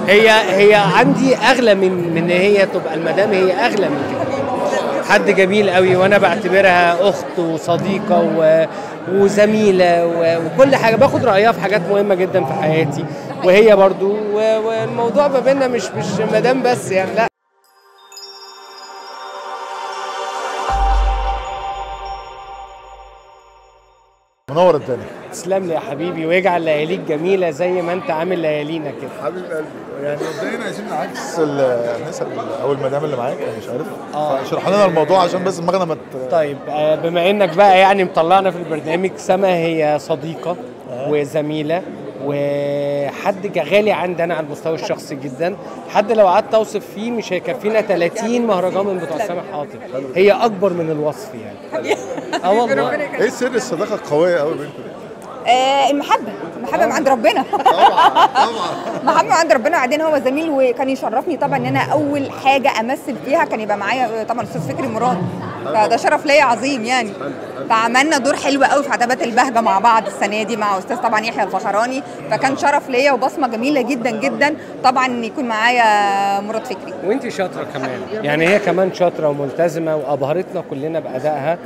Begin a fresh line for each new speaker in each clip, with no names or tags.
هي هي عندي اغلى من من ان هي تبقى المدام هي اغلى من كده حد جميل قوي وانا بعتبرها اخت وصديقه و... وزميله و... وكل حاجه باخد رايها في حاجات مهمه جدا في حياتي وهي برضو و... والموضوع ما بيننا مش مش مدام بس يعني لا
منور الدنيا
تسلم لي يا حبيبي ويجعل لياليك جميله زي ما انت عامل ليالينا كده
حبيب قلبي يعني مبدئيا عايزين نعكس الناس او المدام اللي معاك انا مش عارف
آه.
اشرح لنا الموضوع عشان بس دماغنا ما ت-
طيب آه، بما انك بقى يعني مطلعنا في البرنامج سما هي صديقه وزميله وحد جا- غالي عندي انا على المستوى الشخصي جدا حد لو قعدت اوصف فيه مش هيكفينا 30 مهرجان من بتوع سامح حاطب هي اكبر من الوصف يعني اه والله
ايه سر الصداقه القويه قوي بينكم دي؟
آه المحبة المحبة من عند ربنا
طبعا طبعا
محبة من عند ربنا وبعدين هو زميل وكان يشرفني طبعا ان انا اول حاجة امثل فيها كان يبقى معايا طبعا الاستاذ فكري مراد فده شرف ليا عظيم يعني فعملنا دور حلو قوي في عتبات البهجة مع بعض السنة دي مع استاذ طبعا يحيى الفخراني فكان شرف ليا وبصمة جميلة جدا جدا طبعا ان يكون معايا مراد فكري
وانت شاطره كمان يعني هي كمان شاطره وملتزمه وابهرتنا كلنا بادائها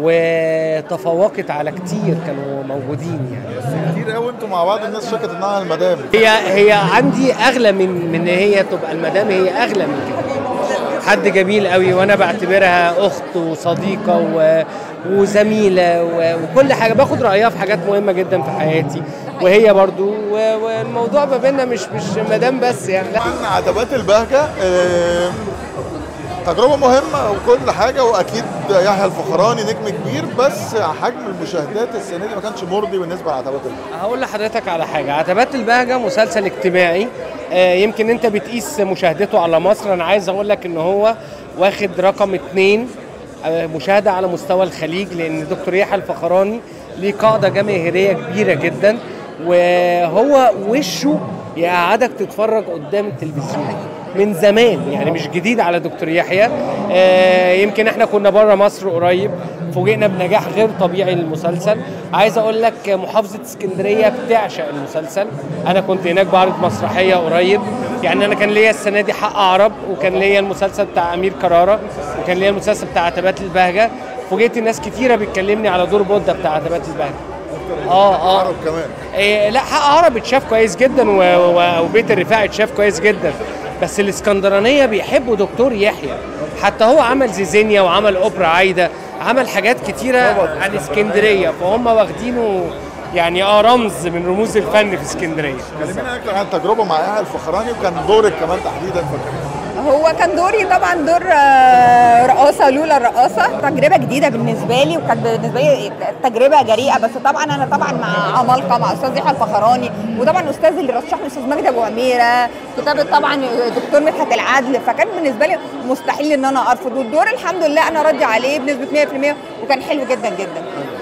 وتفوقت على كتير كانوا موجودين يعني
كتير قوي انتوا مع بعض الناس شكت انها المدام
هي هي عندي اغلى من من ان هي تبقى المدام هي اغلى من كده حد جميل قوي وانا بعتبرها اخت وصديقه و... وزميله و... وكل حاجه باخد رايها في حاجات مهمه جدا في حياتي وهي برضو و... والموضوع ما بيننا مش مش مدام بس يعني لا
طبعا عتبات البهجه آه، تجربه مهمه وكل حاجه واكيد يحيى الفخراني نجم كبير بس حجم المشاهدات السنه دي ما كانش مرضي بالنسبه لعتبات البهجه
هقول لحضرتك على حاجه عتبات البهجه مسلسل اجتماعي آه، يمكن انت بتقيس مشاهدته على مصر انا عايز اقول لك ان هو واخد رقم اتنين آه، مشاهده على مستوى الخليج لان دكتور يحيى الفخراني ليه قاعده جماهيريه كبيره جدا وهو وشه يقعدك تتفرج قدام التلفزيون من زمان يعني مش جديد على دكتور يحيى آه، يمكن احنا كنا بره مصر قريب فوجئنا بنجاح غير طبيعي للمسلسل عايز اقول لك محافظه اسكندريه بتعشق المسلسل انا كنت هناك بعرض مسرحيه قريب يعني انا كان ليا السنه دي حق عرب وكان ليا المسلسل بتاع امير كراره وكان ليا المسلسل بتاع عتبات البهجه فوجئت الناس كتيره بتكلمني على دور بودة بتاع عتبات البهجه اه اه
عرب كمان
إيه لا حق عرب اتشاف كويس جدا و- و- وبيت الرفاع اتشاف كويس جدا بس الاسكندرانيه بيحبوا دكتور يحيى حتى هو عمل زيزينيا وعمل اوبرا عايده عمل حاجات كتيره عن اسكندريه فهم واخدينه يعني اه رمز من رموز الفن في اسكندريه
كلمينا اكتر عن التجربه مع يحيى الفخراني وكان دورك كمان تحديدا في الكلام
هو كان دوري طبعا دور آه، رقاصه لولا الرقاصه تجربه جديده بالنسبه لي وكانت بالنسبه لي تجربه جريئه بس طبعا انا طبعا مع عمالقه مع استاذ يحيى الفخراني وطبعا الاستاذ اللي رشحني استاذ مجدي ابو عميره كتابه طبعا دكتور مدحت العدل فكان بالنسبه لي مستحيل ان انا ارفض والدور الحمد لله انا راضيه عليه بنسبه 100% وكان حلو جدا جدا